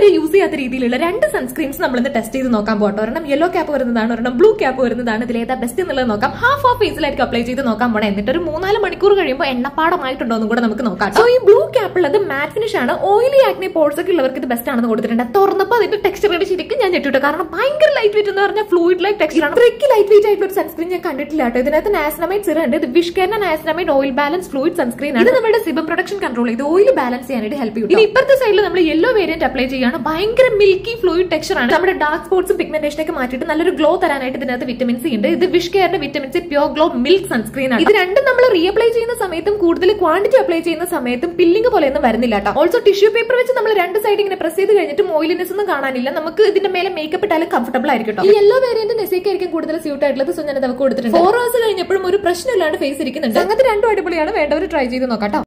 വരെ യൂസ് ചെയ്യാത്ത രീതിയിലുള്ള രണ്ട് സൺസ്ക്രീൻസ് നമ്മൾ ഇന്ന് ടെസ്റ്റ് ചെയ്ത് നോക്കാൻ പോകട്ടോ ഒരെണ്ണം യെല്ലോ ക്യാപ്പ് വരുന്നതാണ് ഒരെണ്ണം ബ്ലൂ ക്യാപ്പ് വരുന്നതാണ് ഇതിൽ ഏതാ ബെസ്റ്റ് എന്നുള്ളത് നോക്കാം ഹാഫ് ഓഫ് ഫേസിലായിരിക്കും അപ്ലൈ ചെയ്ത് നോക്കാൻ പോണേ എന്നിട്ട് ഒരു മൂന്നാല് മണിക്കൂർ കഴിയുമ്പോൾ എണ്ണപ്പാടമായിട്ടുണ്ടോ എന്നും കൂടെ നമുക്ക് നോക്കാം സോ ഈ ബ്ലൂ ക്യാപ്പ് ഉള്ളത് മാറ്റ് ഫിനിഷ് ആണ് ഓയിലി ആക്നെ പോർട്സ് ഒക്കെ ഉള്ളവർക്ക് ഇത് ബെസ്റ്റ് ആണെന്ന് കൊടുത്തിട്ടുണ്ട് തുറന്നപ്പോൾ അതിന്റെ ടെക്സ്ചർ കണ്ട് ശരിക്കും ഞാൻ ഞെട്ടിട്ടു കാരണം ഭയങ്കര ലൈറ്റ് വെയിറ്റ് എന്ന് പറഞ്ഞാൽ ഫ്ലൂയിഡ് ലൈക്ക് ടെക്സ്ചർ ആണ് ഇത്രയ്ക്ക് ലൈറ്റ് വെയിറ്റ് ആയിട്ടുള്ള ഒരു സൺസ്ക്രീൻ ഞാൻ കണ്ടിട്ടില്ല കേട്ടോ ഇതിനകത്ത് നാസ്നമൈഡ് സിറ ഉണ്ട് ഇത് വിഷ്കേന niacinamide oil balance fluid sunscreen ആണ് ഇത് നമ്മുടെ സിബം പ്രൊഡക്ഷൻ കൺട്രോൾ ചെയ്ത് ഓയിൽ ബാലൻസ് ചെയ്യാനായിട്ട് ഹെൽപ്പ് ചെയ്യും ഇനി ഇപ്പുറത്തെ സൈഡിൽ നമ്മൾ യെല്ലോ വേരിയന്റ് അപ്ലൈ ചെയ്യാണ് ഭയങ്കര മിൽക്കി ഫ്ലൂയിഡ് ടെക്സ്ചർ ആണ് നമ്മുടെ ഡാർക്ക് സ്പോട്സും പിഗ്മെന്റേഷൻ ഒക്കെ മാറ്റിയിട്ട് നല്ലൊരു ഗ്ലോ തരാനായിട്ട് ഇതിനകത്ത് വിറ്റമിൻ സി ഉണ്ട് ഇത് വിഷ് കെയറിന്റെ vitamin C pure glow milk sunscreen ആണ് ഇത് രണ്ടും നമ്മൾ റീഅപ്ലൈ ചെയ്യുന്ന സമയത്തും കൂടുതൽ ക്വാണ്ടിറ്റി അപ്ലൈ ചെയ്യുന്ന സമയത്തും പില്ലിംഗ് പോലെ ഒന്നും വരുന്നില്ല കേട്ടോ ഓൾസോ ടിഷ്യൂ പേപ്പർ വെച്ച് നമ്മൾ രണ്ട് സൈഡ് ഇങ്ങനെ പ്രസ് ചെയ്ത് കഴിഞ്ഞിട്ട് ഓയിലിനെസ് ഒന്നും കാണാനില്ല നമുക്ക് ഇതിന്റെ മേലെ മേക്കപ്പ് ഇട്ടാലും കംഫർട്ടബിൾ ആയിരിക്കും കേട്ടോ ഈ യെല്ലോ വേരിയന്റ് നെസേക്ക് ആയിരിക്കും കൂടുതൽ സ്യൂട്ട് ആയിട്ടുള്ളത് സോ ഞാൻ അത് കൊടുത്തിട്ടുണ്ട് ഫോർ ഹവേഴ്സ് കഴിഞ്ഞപ്പോഴും ഒരു പ്രശ്നമില്ലാണ്ട് ഫേസ് ഇരിക്കുന്നുണ്ട് അങ്ങനത്തെ രണ്ടും അടിപൊളിയാണ് വേണ്ടവർ ട്രൈ ചെയ്ത് നോക്കാം ട്ടോ.